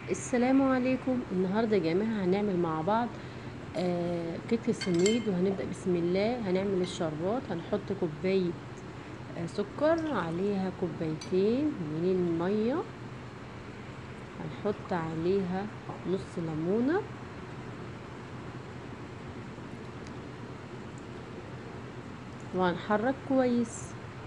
السلام عليكم النهارده يا جماعه هنعمل مع بعض آه كيك السميد وهنبدا بسم الله هنعمل الشربات هنحط كوبايه آه سكر عليها كوبايتين من الميه هنحط عليها نص ليمونه وهنحرك كويس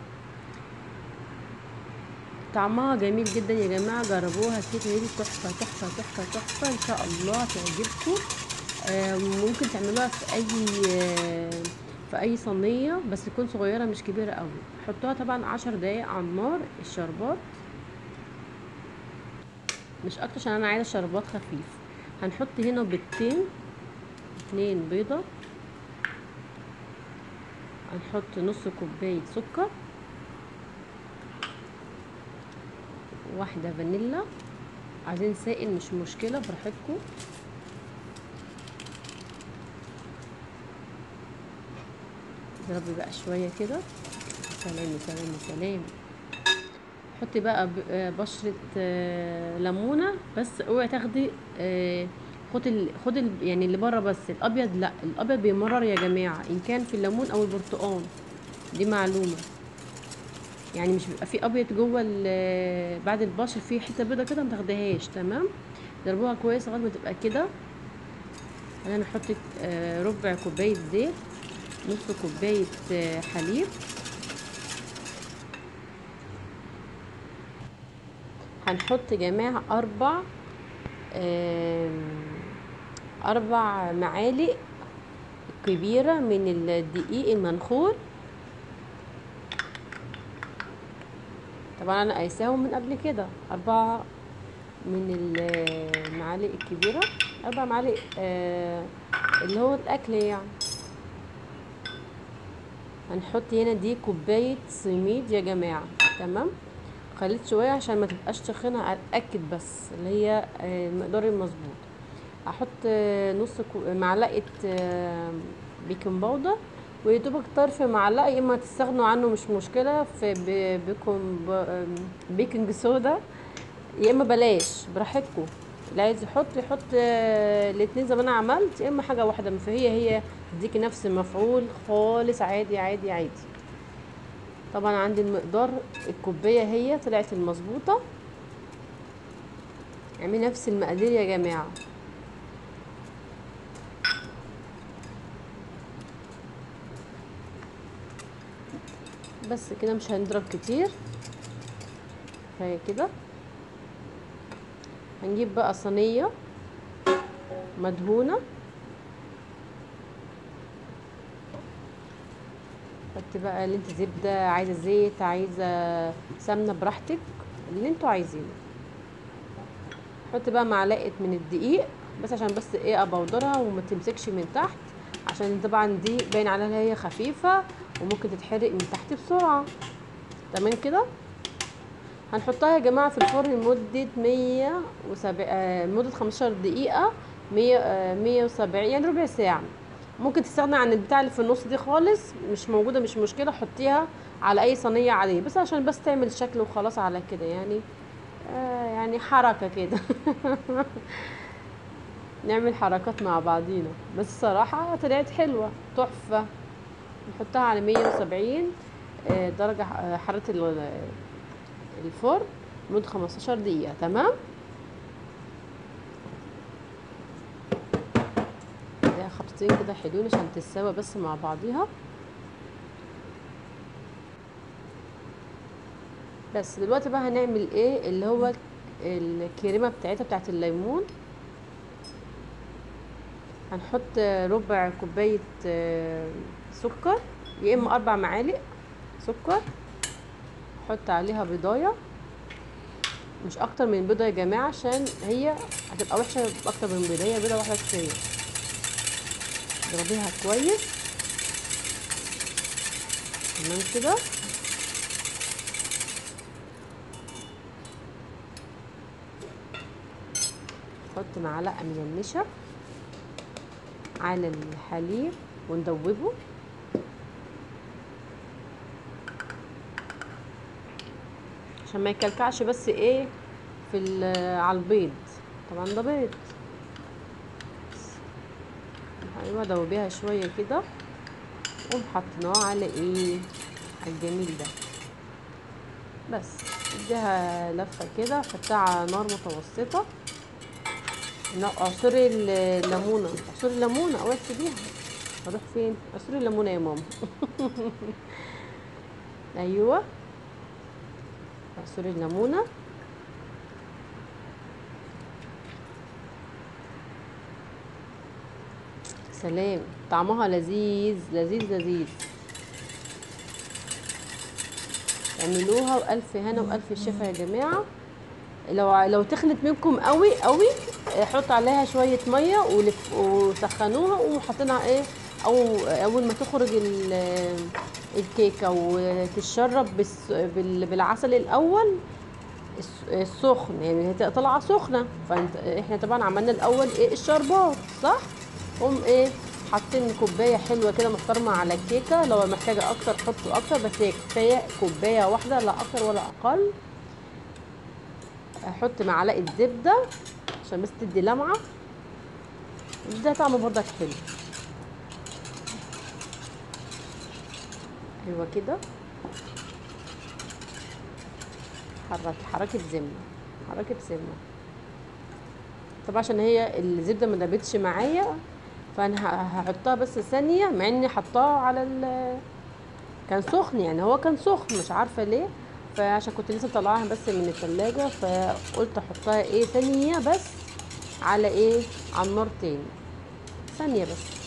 طعمها جميل جدا يا جماعه جربوها الكيكه دي تحفه تحفه تحفه تحفه ان شاء الله تعجبكم آه ممكن تعملوها في اي آه في اي صينيه بس تكون صغيره مش كبيره قوي حطوها طبعا عشر دقايق على النار الشربات مش اكتر عشان انا عايزه شربات خفيف هنحط هنا بيضتين اتنين بيضه هنحط نص كوبايه سكر واحدة فانيلا عايزين سائل مش مشكلة براحتكم اضربي بقى شوية كده سلام سلام سلام حطي بقى بشرة ليمونة بس اوعي تاخدي خد ال... خد ال... يعني اللي بره بس الابيض لا الابيض بيمرر يا جماعه ان كان في الليمون او البرتقال دي معلومه يعني مش بيبقى في ابيض جوه بعد البشر في حته بيضه كده ما تاخدهاش تمام ضربوها كويس لغايه ما تبقى كده انا هحط ربع كوبايه زيت نص كوبايه حليب هنحط جماعه اربع اربع معالق كبيره من الدقيق المنخول طبعا انا قايساهم من قبل كده اربعة من المعالق الكبيرة اربع معالق آه اللي هو الاكل يعني هنحط هنا دي كوباية سميد يا جماعة تمام خليت شوية عشان ما تبقاش تخينة اتأكد بس اللي هي آه المقدار المظبوط هحط آه نص معلقة آه بيكنج باودر ويدوبك طرف معلقه يا اما تستغنوا عنه مش مشكله في بيكون بيكنج صودا يا اما بلاش براحتكم اللي عايز يحط يحط الاتنين زي ما انا عملت يا اما حاجه واحده فهي هي تديكي نفس المفعول خالص عادي عادي عادي طبعا عندي المقدار الكوبايه هي طلعت المظبوطه اعملي نفس المقادير يا جماعه بس كده مش هنضرب كتير كفايه كده هنجيب بقى صينيه مدهونه حط بقى اللي انت زبده عايزه زيت عايزه سمنه براحتك اللي انتوا عايزينه حط بقى معلقه من الدقيق بس عشان بس ايه ابودرها وما تمسكش من تحت عشان طبعا دي باين عليها هي خفيفه وممكن تتحرق من تحت بسرعه تمام كده هنحطها يا جماعه في الفرن لمده مية وسبع آه مده خمستاشر دقيقه مية آه مية وسبعين يعني ربع ساعه ممكن تستغنى عن البتاع اللي في النص دي خالص مش موجوده مش مشكله حطيها على اي صينيه عاديه بس عشان بس تعمل شكل وخلاص على كده يعني آه يعني حركه كده نعمل حركات مع بعضينا بس الصراحه طلعت حلوه تحفه نحطها على مية وسبعين درجة حرارة الفرن لمدة خمستاشر دقيقة تمام اديها خبطتين كده حلوين عشان تتساوى بس مع بعضيها بس دلوقتي بقى هنعمل ايه اللي هو الكريمة بتاعتها بتاعت الليمون هنحط ربع كوباية سكر يا اما اربع معالق سكر حط عليها بيضايه مش اكتر من بيضه يا جماعه عشان هي هتبقى وحشه اكتر من بيضه بيضه واحده كفايه اضربيها كويس تمام كده نحط معلقه من النشا على الحليب وندوبه عشان ما يكلكعش بس ايه في ال- على البيض طبعا ده بيض ايوه دوبيها شويه كده وحطيناه على ايه على الجميل ده بس اديها لفه كده حطها على نار متوسطه عصري الليمونه عصري الليمونه اوعي تسيبيها اروح فين عصري الليمونه يا ماما ايوه عصري الليمونه سلام طعمها لذيذ لذيذ لذيذ اعملوها والف هنا والف شفا يا جماعه لو لو تخنت منكم قوي قوي حط عليها شويه ميه ولف وسخنوها وقوموا حاطينها ايه او اول ما تخرج الكيكه وتتشرب بالعسل الاول السخن يعني هي طالعه سخنه فانت احنا طبعا عملنا الاول ايه الشربات صح قوم ايه حاطين كوبايه حلوه كده محترمه على الكيكه لو محتاجه اكتر حطوا اكتر بس هي كفايه كوبايه واحده لا اكتر ولا اقل احط معلقه زبده عشان بس تدي لمعه ده طعمه برضك حلو ايوه كده حركي حركه سمنه حركه سمنه طبعا عشان هي الزبده ما دابتش معايا فانا هحطها بس ثانيه مع اني حطاها على ال كان سخن يعني هو كان سخن مش عارفه ليه فعشان كنت لسه مطلعاها بس من التلاجة فقلت احطها ايه ثانيه بس على ايه على النار تاني ثانيه بس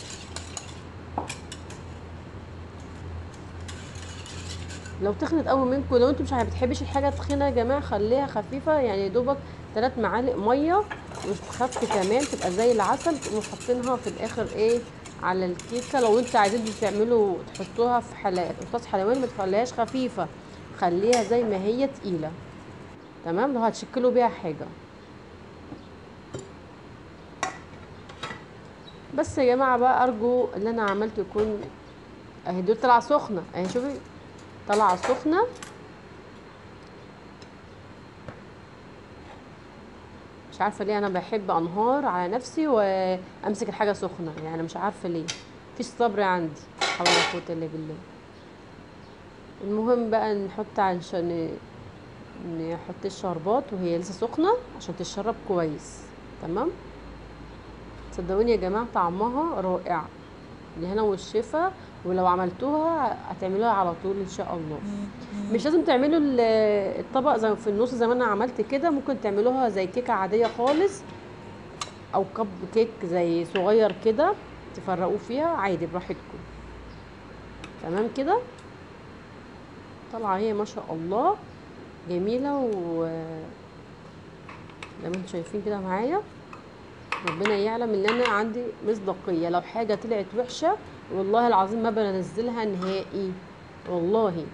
لو تخنت قوي منكم لو انتوا مش بتحبش الحاجه تخينه يا جماعه خليها خفيفه يعني دوبك ثلاث معالق ميه وتخف كمان تبقى زي العسل تقوموا حاطينها في الاخر ايه على الكيكه لو انتوا عايزين تعملوا تحطوها في حلقات قرطاس حلواني ما تخليهاش خفيفه خليها زي ما هي تقيله تمام لو هتشكلوا بيها حاجه بس يا جماعه بقى ارجو اللي انا عملته يكون اهي دول طالعه سخنه اهي شوفي طالعه سخنه مش عارفه ليه انا بحب انهار على نفسي وامسك الحاجه سخنه يعني مش عارفه ليه مفيش صبر عندي حول ولا قوه الا بالله المهم بقى نحط عشان نحط الشربات وهي لسه سخنه عشان تتشرب كويس تمام صدقوني يا جماعه طعمها رائع الهنا والشفا ولو عملتوها هتعملوها على طول ان شاء الله مش لازم تعملوا الطبق زي في النص زي ما انا عملت كده ممكن تعملوها زي كيكه عاديه خالص او كب كيك زي صغير كده تفرقوه فيها عادي براحتكم تمام كده طالعه هي ما شاء الله جميله و زي ما انتم شايفين كده معايا ربنا يعلم ان انا عندي مصداقيه لو حاجه طلعت وحشه والله العظيم ما بنزلها نهائي والله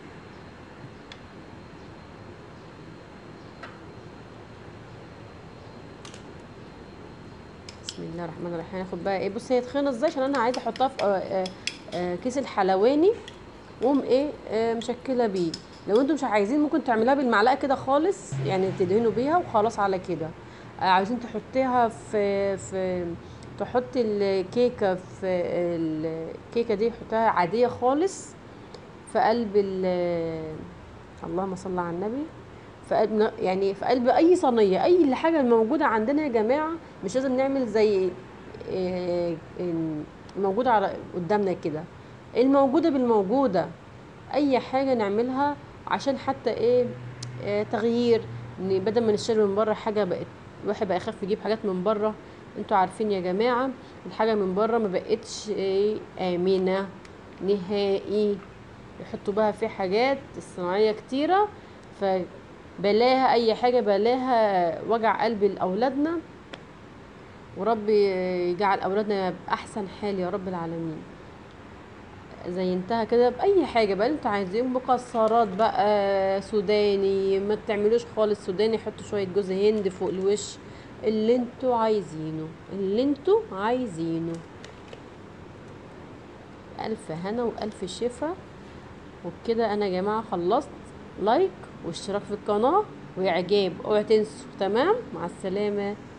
بسم الله الرحمن الرحيم هاخد بقى ايه بصي هي تخينه ازاي عشان انا عايزه احطها في آآ آآ كيس الحلواني واقوم ايه مشكله بيه لو انتم مش عايزين ممكن تعملوها بالمعلقه كده خالص يعني تدهنوا بيها وخلاص على كده عايزين تحطيها في في تحطي الكيكه في الكيكه دي حطها عاديه خالص في قلب اللهم صل على النبي في قلب يعني في قلب اي صينيه اي حاجه موجوده عندنا يا جماعه مش لازم نعمل زي موجوده على قدامنا كده الموجوده بالموجوده اي حاجه نعملها عشان حتى ايه, إيه تغيير بدل ما نشتري من بره حاجه بقت الواحد بقى يخاف يجيب حاجات من بره انتوا عارفين يا جماعه الحاجه من بره ما بقتش ايه امنه نهائي يحطوا بها في حاجات صناعيه كتيره فبلاها اي حاجه بلاها وجع قلب لاولادنا وربي يجعل اولادنا باحسن حال يا رب العالمين زينتها كده باي حاجه بقى انتوا عايزين مكسرات بقى سوداني ما تعملوش خالص سوداني حطوا شويه جوز هند فوق الوش اللي انتوا عايزينه اللي انتوا عايزينه الف هنا والف شفا وبكده انا يا جماعه خلصت لايك واشتراك في القناه واعجاب اوعوا تنسوا تمام مع السلامه